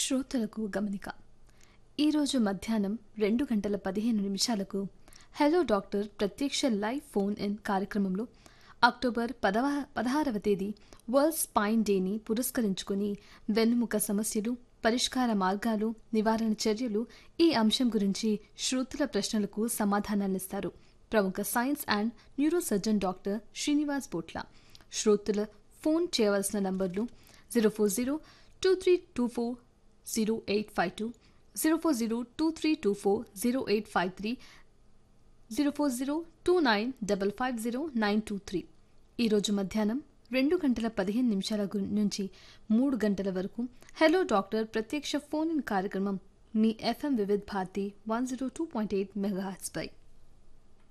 శ్రోతలకు గమనిక ఈరోజు మధ్యాహ్నం రెండు గంటల పదిహేను నిమిషాలకు హలో డాక్టర్ ప్రత్యక్ష లైవ్ ఫోన్ ఇన్ కార్యక్రమంలో అక్టోబర్ పదవ పదహారవ తేదీ వరల్డ్ స్పైన్ డేని పురస్కరించుకుని వెన్నుముక సమస్యలు పరిష్కార మార్గాలు నివారణ చర్యలు ఈ అంశం గురించి శ్రోతల ప్రశ్నలకు సమాధానాలిస్తారు ప్రముఖ science and neuro surgeon doctor Srinivas Botla శ్రోతల ఫోన్ చేయవలసిన నంబర్లు zero four zero two three two four zero eight five two zero four zero two three two four zero eight five three zero four zero two nine double five zero nine two three ఈరోజు మధ్యాహ్నం రెండు గంటల పదిహేను నిమిషాల గు- నుంచి మూడు గంటల వరకు హలో డాక్టర్ ప్రత్యక్ష ఫోన్ ఇన్ కార్యక్రమం మీ FM Vividh Bharati one zero two point eight megahertz పై